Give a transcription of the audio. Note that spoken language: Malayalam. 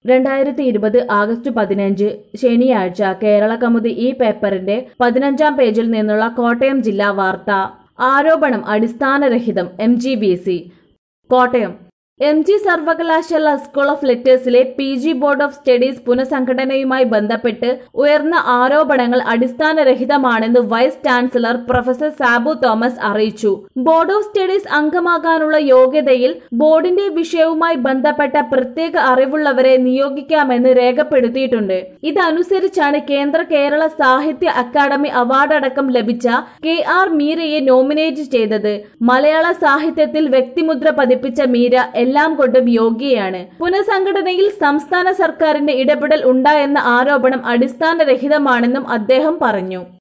രണ്ടായിരത്തി ഇരുപത് ആഗസ്റ്റ് പതിനഞ്ച് ശനിയാഴ്ച കേരള കമുദി ഈ പേപ്പറിന്റെ പതിനഞ്ചാം പേജിൽ നിന്നുള്ള കോട്ടയം ജില്ലാ വാർത്ത ആരോപണം അടിസ്ഥാനരഹിതം M G B C Kottayam M G സർവകലാശാല സ്കൂൾ ഓഫ് ലെറ്റേഴ്സിലെ P G board of studies പുനഃസംഘടനയുമായി ബന്ധപ്പെട്ട് ഉയർന്ന ആരോപണങ്ങൾ അടിസ്ഥാനരഹിതമാണെന്ന് vice chancellor professor Sabu Thomas അറിയിച്ചു ബോർഡ് ഓഫ് സ്റ്റഡീസ് അംഗമാകാനുള്ള യോഗ്യതയിൽ ബോർഡിന്റെ വിഷയവുമായി ബന്ധപ്പെട്ട പ്രത്യേക അറിവുള്ളവരെ നിയോഗിക്കാമെന്ന് രേഖപ്പെടുത്തിയിട്ടുണ്ട് ഇതനുസരിച്ചാണ് കേന്ദ്ര കേരള സാഹിത്യ അക്കാദമി അവാർഡ് അടക്കം ലഭിച്ച കെ ആർ മീരയെ നോമിനേറ്റ് ചെയ്തത് മലയാള സാഹിത്യത്തിൽ വ്യക്തിമുദ്ര പതിപ്പിച്ച മീര എല്ലാം കൊണ്ടും യോഗ്യയാണ് പുനഃസംഘടനയിൽ സംസ്ഥാന സർക്കാരിന്റെ ഇടപെടൽ ഉണ്ടായെന്ന ആരോപണം അടിസ്ഥാനരഹിതമാണെന്നും അദ്ദേഹം പറഞ്ഞു